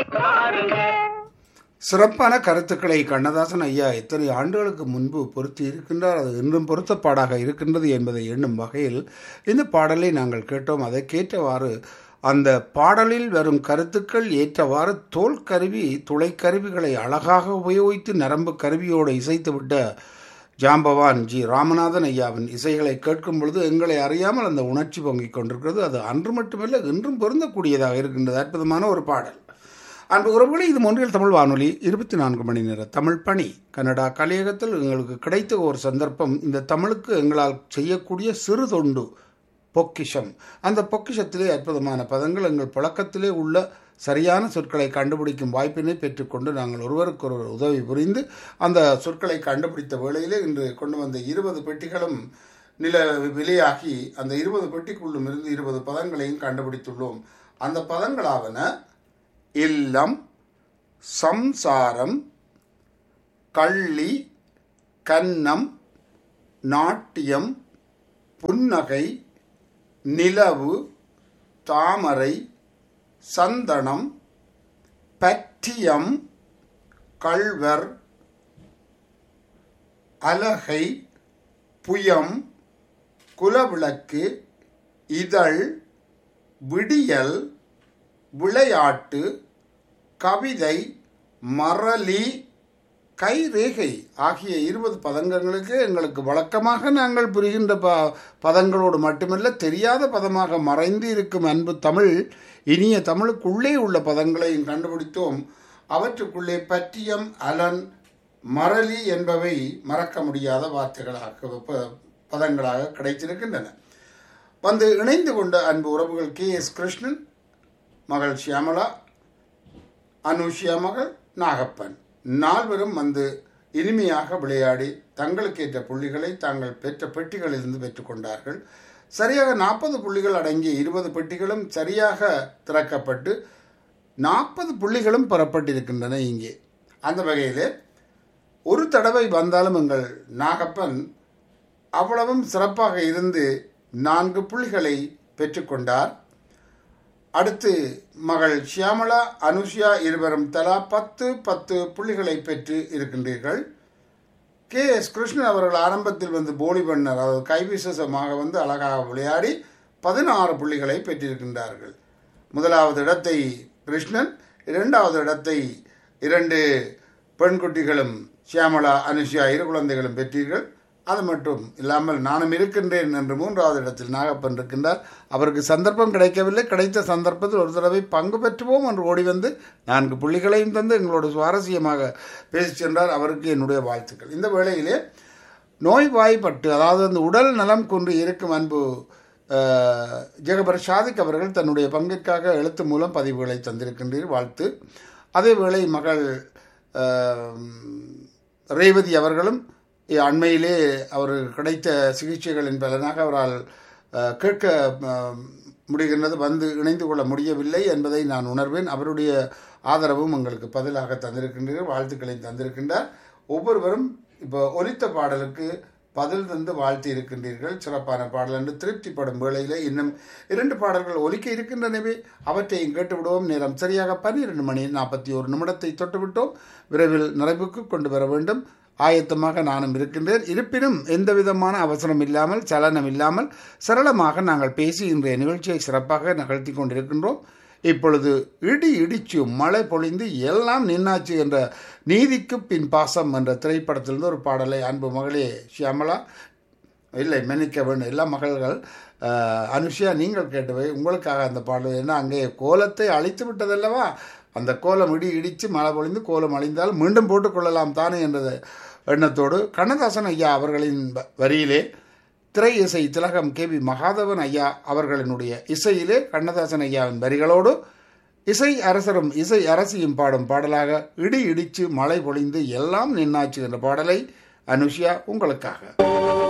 சிறப்பான கருத்துக்களை கண்ணதாசன் ஐயா எத்தனை ஆண்டுகளுக்கு முன்பு பொருத்தி இருக்கின்றார் அது இன்றும் பொருத்தப்பாடாக இருக்கின்றது என்பதை எண்ணும் வகையில் இந்த பாடலை நாங்கள் கேட்டோம் அதற்கேற்றவாறு அந்த பாடலில் வரும் கருத்துக்கள் ஏற்றவாறு தோல் கருவி துளைக்கருவிகளை அழகாக உபயோகித்து நரம்பு கருவியோடு இசைத்துவிட்ட ஜாம்பவான் ஜி ராமநாதன் ஐயாவின் இசைகளை கேட்கும் பொழுது எங்களை அறியாமல் அந்த உணர்ச்சி பொங்கிக் கொண்டிருக்கிறது அது அன்று மட்டுமல்ல இன்றும் பொருந்தக்கூடியதாக இருக்கின்றது அற்புதமான ஒரு பாடல் அன்பு உறவுகளை இது ஒன்றில் தமிழ் வானொலி இருபத்தி நான்கு மணி நேர தமிழ் பணி கனடா கலையகத்தில் எங்களுக்கு கிடைத்த ஒரு சந்தர்ப்பம் இந்த தமிழுக்கு எங்களால் செய்யக்கூடிய சிறு தொண்டு பொக்கிஷம் அந்த பொக்கிஷத்திலே அற்புதமான பதங்கள் எங்கள் பழக்கத்திலே உள்ள சரியான சொற்களை கண்டுபிடிக்கும் வாய்ப்பினை பெற்றுக்கொண்டு நாங்கள் ஒருவருக்கொருவர் உதவி புரிந்து அந்த சொற்களை கண்டுபிடித்த வேளையிலே இன்று கொண்டு வந்த இருபது பெட்டிகளும் நில விலையாகி அந்த இருபது பெட்டிக்குள்ளும் இருந்து இருபது பதங்களையும் கண்டுபிடித்துள்ளோம் அந்த பதங்களாவன இல்லம் சம்சாரம் கள்ளி கன்னம் நாட்டியம் புன்னகை நிலவு தாமரை சந்தனம் பற்றியம் கள்வர் அலகை புயம் குலவிளக்கு இதழ் விடியல் விளையாட்டு கவிதை மரளி கைரேகை ஆகிய இருபது பதங்களுக்கு எங்களுக்கு வழக்கமாக நாங்கள் புரிகின்ற ப பதங்களோடு மட்டுமல்ல தெரியாத பதமாக மறைந்து இருக்கும் அன்பு தமிழ் இனிய தமிழுக்குள்ளே உள்ள பதங்களையும் கண்டுபிடித்தோம் அவற்றுக்குள்ளே பற்றியம் அலன் மரளி என்பவை மறக்க முடியாத வார்த்தைகளாக ப- பதங்களாக கிடைத்திருக்கின்றன வந்து இணைந்து கொண்ட அன்பு உறவுகள் கே எஸ் கிருஷ்ணன் மகள் ஷியாமலா அனுஷியா மகள் நாகப்பன் நால்வரும் வந்து இனிமையாக விளையாடி தங்களுக்கேற்ற புள்ளிகளை தாங்கள் பெற்ற பெட்டிகளிலிருந்து பெற்றுக்கொண்டார்கள் சரியாக நாற்பது புள்ளிகள் அடங்கிய இருபது பெட்டிகளும் சரியாக திறக்கப்பட்டு நாற்பது புள்ளிகளும் பெறப்பட்டிருக்கின்றன இங்கே அந்த வகையிலே ஒரு தடவை வந்தாலும் எங்கள் நாகப்பன் அவ்வளவும் சிறப்பாக இருந்து நான்கு புள்ளிகளை பெற்றுக்கொண்டார் அடுத்து மகள் ஷியாமளா அனுஷியா இருவரும் தலா பத்து பத்து புள்ளிகளை பெற்று இருக்கின்றீர்கள் கே எஸ் கிருஷ்ணன் அவர்கள் ஆரம்பத்தில் வந்து போலி பண்ணர் அதாவது கைவிசேஷமாக வந்து அழகாக விளையாடி பதினாறு புள்ளிகளை பெற்றிருக்கின்றார்கள் முதலாவது இடத்தை கிருஷ்ணன் இரண்டாவது இடத்தை இரண்டு பெண்குட்டிகளும் ஷியாமளா அனுஷியா இரு குழந்தைகளும் பெற்றீர்கள் அது மட்டும் இல்லாமல் நானும் இருக்கின்றேன் என்று மூன்றாவது இடத்தில் நாகப்பன் இருக்கின்றார் அவருக்கு சந்தர்ப்பம் கிடைக்கவில்லை கிடைத்த சந்தர்ப்பத்தில் ஒரு தடவை பங்கு பெற்றுவோம் என்று ஓடி வந்து நான்கு புள்ளிகளையும் தந்து எங்களோடு சுவாரஸ்யமாக பேசி சென்றார் அவருக்கு என்னுடைய வாழ்த்துக்கள் இந்த வேளையிலே நோய்வாய்ப்பட்டு அதாவது அந்த உடல் நலம் கொண்டு இருக்கும் அன்பு அஹ், ஜெகபர் ஷாதிக் அவர்கள் தன்னுடைய பங்கிற்காக எழுத்து மூலம் பதிவுகளை தந்திருக்கின்றீர் வாழ்த்து அதேவேளை மகள் அஹ், ரேவதி அவர்களும் அண்மையிலே அவருக்கு கிடைத்த சிகிச்சைகளின் பலனாக அவரால் அஹ், கேட்க அஹ், முடிகின்றது வந்து இணைந்து கொள்ள முடியவில்லை என்பதை நான் உணர்வேன் அவருடைய ஆதரவும் எங்களுக்கு பதிலாக தந்திருக்கின்றீர்கள் வாழ்த்துக்களை தந்திருக்கின்றார் ஒவ்வொருவரும் இப்போ ஒலித்த பாடலுக்கு பதில் தந்து வாழ்த்தி இருக்கின்றீர்கள் சிறப்பான பாடல் என்று திருப்திப்படும் வேளையிலே இன்னும் இரண்டு பாடல்கள் ஒலிக்க இருக்கின்றனவே அவற்றையும் கேட்டுவிடுவோம் நேரம் சரியாக பன்னிரண்டு மணி நாற்பத்தி ஒரு நிமிடத்தை தொட்டுவிட்டோம் விரைவில் நிறைவுக்கு கொண்டு வர வேண்டும் ஆயத்தமாக நானும் இருக்கின்றேன் இருப்பினும் எந்த விதமான அவசரம் இல்லாமல் சலனம் இல்லாமல் சரளமாக நாங்கள் பேசி இன்றைய நிகழ்ச்சியை சிறப்பாக நகர்த்தி கொண்டிருக்கின்றோம் இப்பொழுது இடி இடிச்சு மழை பொழிந்து எல்லாம் நின்னாச்சு என்ற நீதிக்கு பின் பாசம் என்ற திரைப்படத்திலிருந்து ஒரு பாடலை அன்பு மகளே ஷியாமலா இல்லை மன்னிக்க வேண்டும் எல்லா மகள்கள் அஹ், அனுஷியா நீங்கள் கேட்டவை உங்களுக்காக அந்த பாடல் ஏன்னா அங்கே கோலத்தை அழித்து விட்டதல்லவா அந்த கோலம் இடி இடித்து மழை பொழிந்து கோலம் அழிந்தால் மீண்டும் போட்டுக்கொள்ளலாம் தானே என்ற எண்ணத்தோடு கண்ணதாசன் ஐயா அவர்களின் வ- வரியிலே திரை இசை திலகம் கே வி மகாதவன் ஐயா அவர்களினுடைய இசையிலே கண்ணதாசன் ஐயாவின் வரிகளோடு இசை அரசரும் இசை அரசியும் பாடும் பாடலாக இடி இடிச்சு மழை பொழிந்து எல்லாம் நின்னாச்சு என்ற பாடலை அனுஷியா உங்களுக்காக